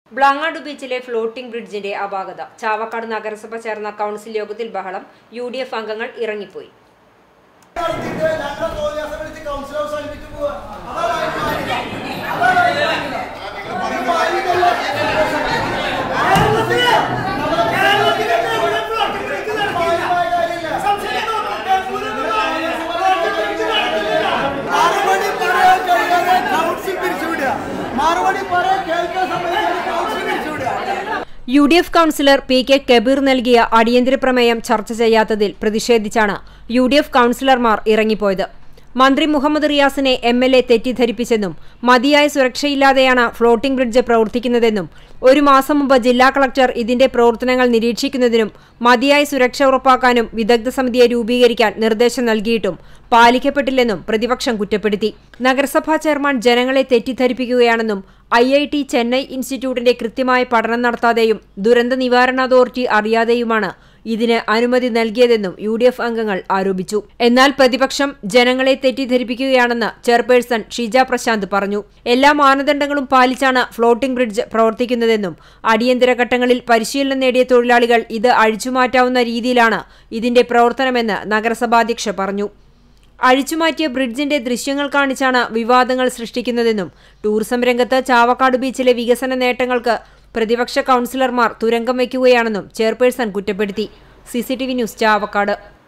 ബ്ലാങ്ങാട് ബീച്ചിലെ ഫ്ലോട്ടിംഗ് ബ്രിഡ്ജിന്റെ അപാകത ചാവക്കാട് നഗരസഭ ചേർന്ന കൗൺസിൽ യോഗത്തിൽ ബഹളം യു ഡി എഫ് അംഗങ്ങൾ ഇറങ്ങിപ്പോയി നടത്തിയിട്ട് ഞങ്ങളെ തോന്നിയാസം വിളിച്ച് കൗൺസിൽ ഹൗസ് അനുഭവിച്ചു പോവാ. അതാണ് അഭിമാനിക്കുക. അതാണ് അഭിമാനിക്കുക. അഭിമാനിക്കല്ല. കേരളത്തിലെ നമ്മുടെ കേരളത്തിലെ മുഴുവൻ പ്ലോട്ടിംഗ് ബ്രിഡ്ജ് നടത്തിയില്ല. മറുപടി പറയാൻ കഴിയാതെ കൗൺസിൽ പിരിച്ചുവിടുക മറുപടി പറയാൻ കേൾക്കാൻ സമയത്ത് കൗൺസിൽ പിരിച്ചുവിടുക U D F councillor P K Kabeer നൽകിയ അടിയന്തര പ്രമേയം ചർച്ച ചെയ്യാത്തതിൽ പ്രതിഷേധിച്ചാണ് യു ഡി എഫ് കൗൺസിലർമാർ ഇറങ്ങിപ്പോയത് മന്ത്രി മുഹമ്മദ് റിയാസിനെ എം എൽ എ തെറ്റിദ്ധരിപ്പിച്ചെന്നും മതിയായ സുരക്ഷയില്ലാതെയാണ് ഫ്ലോട്ടിംഗ് ബ്രിഡ്ജ് പ്രവർത്തിക്കുന്നതെന്നും ഒരു മാസം മുമ്പ് ജില്ലാ കളക്ടർ ഇതിന്റെ പ്രവർത്തനങ്ങൾ നിരീക്ഷിക്കുന്നതിനും മതിയായ സുരക്ഷ ഉറപ്പാക്കാനും വിദഗ്ധ സമിതിയെ രൂപീകരിക്കാൻ നിർദ്ദേശം നൽകിയിട്ടും പാലിക്കപ്പെട്ടില്ലെന്നും പ്രതിപക്ഷം കുറ്റപ്പെടുത്തി നഗരസഭാ ചെയർമാൻ ജനങ്ങളെ തെറ്റിദ്ധരിപ്പിക്കുകയാണെന്നും ഐ ഐ ടി ചെന്നൈ ഇൻസ്റ്റിറ്റ്യൂട്ടിന്റെ കൃത്യമായ പഠനം നടത്താതെയും ദുരന്ത നിവാരണ അതോറിറ്റി അറിയാതെയുമാണ് ഇതിന് അനുമതി നൽകിയതെന്നും യു ഡി എഫ് അംഗങ്ങൾ ആരോപിച്ചു എന്നാൽ പ്രതിപക്ഷം ജനങ്ങളെ തെറ്റിദ്ധരിപ്പിക്കുകയാണെന്ന് ചെയർപേഴ്സൺ ഷീജ പ്രശാന്ത് പറഞ്ഞു എല്ലാ മാനദണ്ഡങ്ങളും പാലിച്ചാണ് ഫ്ലോട്ടിംഗ് ബ്രിഡ്ജ് പ്രവർത്തിക്കുന്നതെന്നും അടിയന്തര ഘട്ടങ്ങളിൽ പരിശീലനം നേടിയ തൊഴിലാളികൾ ഇത് അഴിച്ചുമാറ്റാവുന്ന രീതിയിലാണ് ഇതിന്റെ പ്രവർത്തനമെന്ന് നഗരസഭാധ്യക്ഷ പറഞ്ഞു അഴിച്ചുമാറ്റിയ ബ്രിഡ്ജിന്റെ ദൃശ്യങ്ങൾ കാണിച്ചാണ് വിവാദങ്ങൾ സൃഷ്ടിക്കുന്നതെന്നും ടൂറിസം രംഗത്ത് ചാവക്കാട് ബീച്ചിലെ വികസന നേട്ടങ്ങൾക്ക് പ്രതിപക്ഷ കൗൺസിലർമാർ തുരങ്കം വയ്ക്കുകയാണെന്നും ചെയർപേഴ്സൺ കുറ്റപ്പെടുത്തി സിസിടിവി ന്യൂസ് ചാവക്കാട്